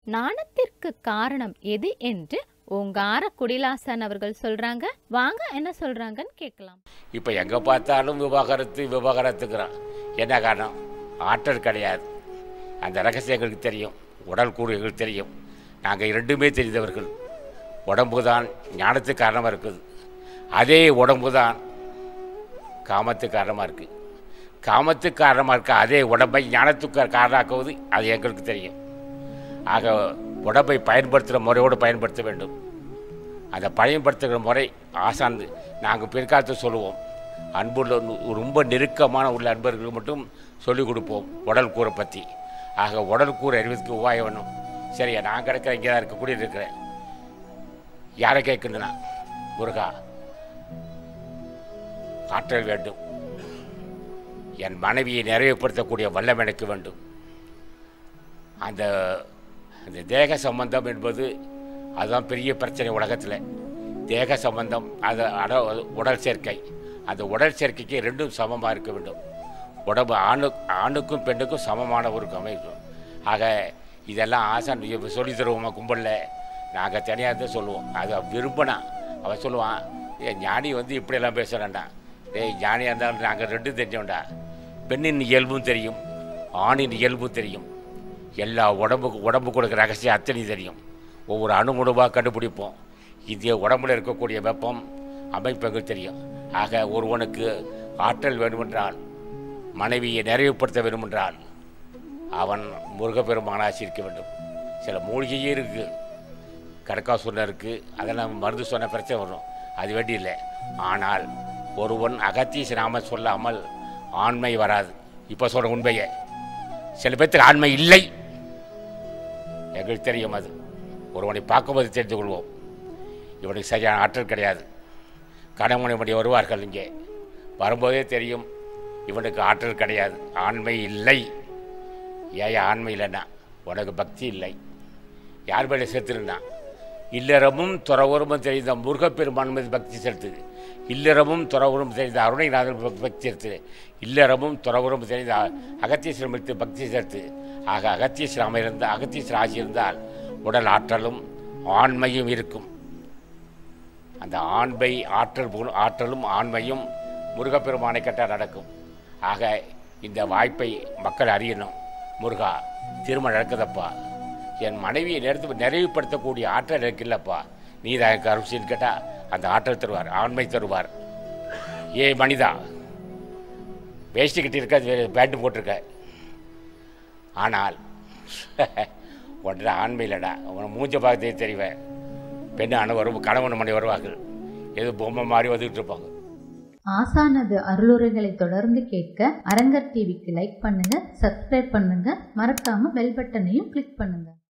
நாணத்திற்கு காரணம் எது என்று ஓங்கார குடிலாசன் அவர்கள் சொல்றாங்க வாங்க என்ன சொல்றாங்கன்னு கேட்கலாம் இப்போ எங்கே பார்த்தாலும் விவாகரத்து விவாகரத்துங்கிறான் என்ன காரணம் ஆற்றல் கிடையாது அந்த ரகசியம் எங்களுக்கு தெரியும் உடல் கூறு எங்களுக்கு தெரியும் நாங்கள் இரண்டுமே தெரிந்தவர்கள் உடம்பு தான் ஞானத்துக்கு காரணமாக இருக்குது அதே உடம்பு தான் காமத்துக்கு காரணமாக இருக்குது காமத்துக்கு காரணமாக இருக்க அதே உடம்பை ஞானத்துக்கு காரணமாக்குவது அது எங்களுக்கு தெரியும் ஆக உடம்பை பயன்படுத்துகிற முறையோடு பயன்படுத்த வேண்டும் அதை பயன்படுத்துகிற முறை ஆசான் நாங்கள் பிற்காலத்தில் சொல்லுவோம் அன்புள்ள நு- ரொம்ப நெருக்கமான உள்ள அன்பர்களுக்கு மட்டும் சொல்லிக் கொடுப்போம் உடல் கூரை பற்றி ஆக உடல் கூரை அறிவதற்கு உபாயம் வேணும் சரியா நான் கிடக்கிறேன் இங்கே தான் இருக்க கூடிய இருக்கிறேன் யாரை கேட்கணும்னா முருகா ஆற்றல் வேண்டும் என் மனைவியை நிறைவுபடுத்தக்கூடிய வல்லம் எனக்கு வேண்டும் அந்த அந்த தேக சம்பந்தம் என்பது அதுதான் பெரிய பிரச்சனை உலகத்தில் தேக சம்பந்தம் அது அட உடல் சேர்க்கை அந்த உடல் சேர்க்கைக்கு ரெண்டும் சமமாக இருக்க வேண்டும் உடம்பு ஆணு ஆணுக்கும் பெண்ணுக்கும் சமமான ஒரு அமைக்கும் ஆக இதெல்லாம் ஆசான் இப்ப சொல்லித் தருவோமா கும்பலில் நாங்கள் தனியாக தான் சொல்லுவோம் அதை விரும்பினா அவன் சொல்லுவான் ஏ ஞானி வந்து இப்படியெல்லாம் பேசுகிறான்டா டேய் ஞானியாக இருந்தாலும் நாங்கள் ரெண்டும் தெரிஞ்சோம்டா பெண்ணின் இயல்பும் தெரியும் ஆணின் இயல்பும் தெரியும் எல்லா உடம்புக்கு உடம்பு கொடுக்குற ரகசியம் அத்தனை தெரியும் ஒவ்வொரு அணுகுணுவாக கண்டுபிடிப்போம் இது உடம்புல இருக்கக்கூடிய வெப்பம் அமைப்புகள் தெரியும் ஆக ஒருவனுக்கு ஆற்றல் வேண்டுமென்றால் மனைவியை நிறைவுபடுத்த வேண்டுமென்றால் அவன் முருகப்பெருமானாக இருக்க வேண்டும் சில மூலிகையே இருக்குது கடக்காசுரம் இருக்குது அதெல்லாம் மருந்து சொன்ன பிரச்சனை வரும் அது வேண்டி இல்லை ஆனால் ஒருவன் அகத்தீஸ் நாம சொல்லாமல் ஆண்மை வராது இப்போ சொல்கிற உண்மையை சில பேர்த்துக்கு ஆண்மை இல்லை எங்களுக்கு தெரியும் அது ஒருவனை பார்க்கும்போது தெரிந்து கொள்வோம் இவனுக்கு சரியான ஆற்றல் கிடையாது கணவனை மணி வருவார்கள் இங்கே வரும்போதே தெரியும் இவனுக்கு ஆற்றல் கிடையாது ஆண்மை இல்லை ஏன் ஆண்மை இல்லைன்னா உனக்கு பக்தி இல்லை யார் மேலே செலுத்தினா இல்லறமும் துறவரமும் தெரிந்த முருகப்பெருமான் மீது பக்தி செலுத்துது இல்லறமும் துறவரும் தெரிந்த அருணைநாதன் மீது பக்தி செலுத்து இல்லறமும் துறவரும் தெரிந்த அகத்தீஸ்வரம் மீது பக்தி செலுத்து ஆக அகத்தீஸ்வரம் இருந்தால் அகத்தீஸ்வர ஆசி இருந்தால் உடல் ஆற்றலும் ஆண்மையும் இருக்கும் அந்த ஆண்மை ஆற்றல் போல் ஆற்றலும் ஆண்மையும் முருகப்பெருமானை கட்டால் நடக்கும் ஆக இந்த வாய்ப்பை மக்கள் அறியணும் முருகா திருமணம் நடக்குதப்பா என் மனைவியை நிறுத்து நிறைவுபடுத்தக்கூடிய ஆற்றல் எனக்கு இல்லைப்பா நீ தான் எனக்கு அருசின்னு கேட்டால் அந்த ஆற்றல் தருவார் ஆண்மை தருவார் ஏ மனிதா வேஷ்டி கட்டி இருக்க பேண்ட் போட்டிருக்க ஆனால் உடனே ஆண்மை இல்லைடா உன மூஞ்ச பார்த்தே தெரிவேன் பெண் அணு வரும் கணவன் மணி வருவார்கள் ஏதோ பொம்மை மாதிரி வந்துக்கிட்டு இருப்பாங்க ஆசானது அருளுரைகளை தொடர்ந்து கேட்க அரங்கர் டிவிக்கு லைக் பண்ணுங்க சப்ஸ்கிரைப் பண்ணுங்க மறக்காம பெல் பட்டனையும் கிளிக் பண்ணுங்க